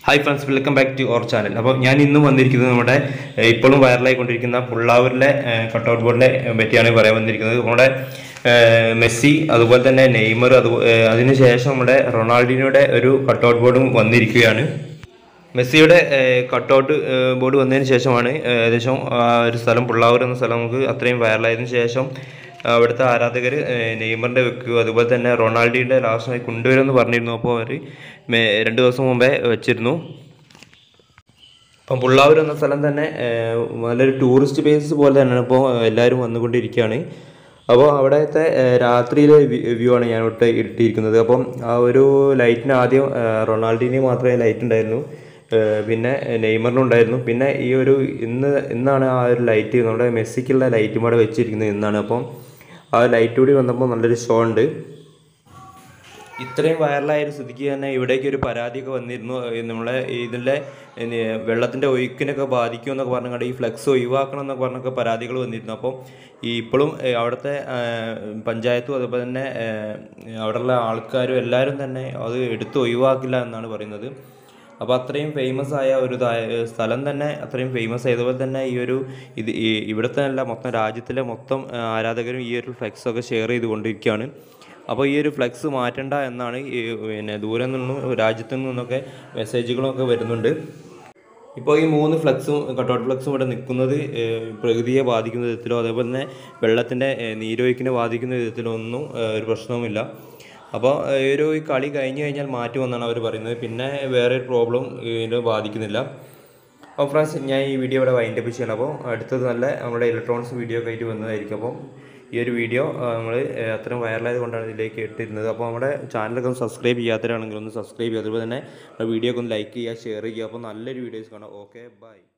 hi friends welcome back to our channel അപ്പോൾ ഞാൻ ഇന്നും വന്നിരിക്കുന്നത് നമ്മുടെ ഏഹ്, ഇപ്പോഴും വൈറലായിക്കൊണ്ടിരിക്കുന്ന പുള്ളാവൂരിലെ കട്ടൗട്ട് ബോർഡിനെ പറ്റിയാണ് പറയാൻ വന്നിരിക്കുന്നത് നമ്മുടെ ഏഹ്, മെസ്സി അതുപോലെ തന്നെ നെയ്മർ അത് അതിനുശേഷം നമ്മുടെ റൊണാൾഡിനോയുടെ ഒരു കട്ടൗട്ട് ബോർഡും വന്നിരിക്കുകയാണ് മെസ്സിയുടെ കട്ടൗട്ട് ബോർഡ് വന്നതിന് ശേഷമാണ് ഏഹ്, ഏകദേശം ആ ഒരു സ്ഥലം പുള്ളാവൂർ എന്ന സ്ഥലം നമുക്ക് അത്രയും വൈറലായതിനു ശേഷം അവിടുത്തെ ആരാധകർ നെയ്മറിൻ്റെ വെക്കുകയോ അതുപോലെ തന്നെ റൊണാൾഡിൻ്റെ ലാസ്റ്റായി കൊണ്ടുവരുമെന്ന് പറഞ്ഞിരുന്നു അപ്പോൾ അവർ രണ്ട് ദിവസം മുമ്പേ വെച്ചിരുന്നു അപ്പം പുള്ളാവൂർ എന്ന സ്ഥലം തന്നെ ഏഹ്, നല്ലൊരു ടൂറിസ്റ്റ് പ്ലേസ് പോലെ തന്നെയാണ് ഇപ്പോൾ എല്ലാവരും വന്നുകൊണ്ടിരിക്കുകയാണ് അപ്പോൾ അവിടുത്തെ ഏഹ്, രാത്രിയിലെ വ്യൂ ആണ് ഞാൻ ഇവിടെ ഇട്ടിരിക്കുന്നത് അപ്പം ആ ഒരു ലൈറ്റിന് ആദ്യം ഏഹ്, റൊണാൾഡിന് മാത്രമേ ലൈറ്റ് ഉണ്ടായിരുന്നു ഏഹ്, പിന്നെ നെയ്മറിനും ഉണ്ടായിരുന്നു പിന്നെ ഈ ഒരു ഇന്ന് ഇന്നാണ് ആ ഒരു ലൈറ്റ് നമ്മുടെ മെസ്സിക്കുള്ള ലൈറ്റും കൂടെ വെച്ചിരിക്കുന്നത് ഇന്നാണ് അപ്പം ആ ലൈറ്റ് കൂടി വന്നപ്പോൾ നല്ലൊരു ഷോ ഉണ്ട് ഇത്രയും വൈറലായ ഒരു സ്ഥിതിക്ക് തന്നെ ഇവിടേക്ക് ഒരു പരാതിയൊക്കെ വന്നിരുന്നു ഏഹ് നമ്മളെ ഇതിലെ ഇനി വെള്ളത്തിൻ്റെ ഒഴുക്കിനൊക്കെ ബാധിക്കും എന്നൊക്കെ പറഞ്ഞുകൊണ്ട് ഈ ഫ്ലെക്സ് ഒഴിവാക്കണം എന്നൊക്കെ പറഞ്ഞൊക്കെ പരാതികൾ വന്നിരുന്നു അപ്പം ഈ ഇപ്പോഴും ഏഹ് അവിടുത്തെ ഏഹ് പഞ്ചായത്തും അതുപോലെ തന്നെ ഏഹ് അവിടെയുള്ള ആൾക്കാരും എല്ലാവരും തന്നെ അത് എടുത്ത് ഒഴിവാക്കില്ല എന്നാണ് പറയുന്നത് അപ്പോൾ അത്രയും ഫേമസ് ആയ ഒരു ഇതായ- സ്ഥലം തന്നെ അത്രയും ഫേമസ് ആയതുപോലെ തന്നെ ഈ ഒരു ഇത് ഈ ഇവിടുത്തെ അല്ല മൊത്തം രാജ്യത്തിലെ മൊത്തം ആ, ആരാധകരും ഈ ഒരു ഫ്ലെക്സ് ഒക്കെ ഷെയർ ചെയ്തുകൊണ്ടിരിക്കുകയാണ് അപ്പോൾ ഈ ഒരു ഫ്ലെക്സ് മാറ്റണ്ട എന്നാണ് ഈ പിന്നെ ദൂരെ നിന്നും രാജ്യത്തു നിന്നൊക്കെ മെസ്സേജുകളൊക്കെ വരുന്നുണ്ട് ഇപ്പോൾ ഈ മൂന്ന് ഫ്ലക്സും കട്ടൗട്ട് ഫ്ലക്സും ഇവിടെ നിൽക്കുന്നത് ഏഹ്, പ്രകൃതിയെ ബാധിക്കുന്ന വിധത്തിലോ അതേപോലെ തന്നെ വെള്ളത്തിൻ്റെ ഏഹ്, നീരൊഴുക്കിനെ ബാധിക്കുന്ന വിധത്തിലോ ഒന്നും ഏഹ്, ഒരു പ്രശ്നവുമില്ല അപ്പോൾ ഏഹ്, ഈ ഒരു ഈ കളി കഴിഞ്ഞ് കഴിഞ്ഞാൽ മാറ്റുമെന്നാണ് അവർ പറയുന്നത് പിന്നെ വേറെ ഒരു പ്രോബ്ലം ഇതിനെ ബാധിക്കുന്നില്ല അപ്പോൾ ഫ്രണ്ട്സ് ഞാൻ ഈ വീഡിയോ ഇവിടെ വൈൻഡപ്പ് ചെയ്യണം അപ്പോൾ അടുത്തത് നല്ല നമ്മുടെ ഇലക്ട്രോണിക്സ് വീഡിയോ ഒക്കെ ആയിട്ട് വന്നതായിരിക്കും അപ്പം ഈ ഒരു വീഡിയോ നമ്മൾ അത്രയും വൈറലായത് കൊണ്ടാണ് ഇതിലേക്ക് ഇട്ടിരുന്നത് അപ്പോൾ നമ്മുടെ ചാനലൊക്കെ ഒന്ന് സബ്സ്ക്രൈബ് ചെയ്യാത്തവരാണെങ്കിൽ ഒന്ന് സബ്സ്ക്രൈബ് ചെയ്യുക അതുപോലെ തന്നെ വീഡിയോ ഒക്കെ ഒന്ന് ലൈക്ക് ചെയ്യുക ഷെയർ ചെയ്യുക അപ്പോൾ നല്ലൊരു വീഡിയോസ് കാണാം ഓക്കെ ബൈ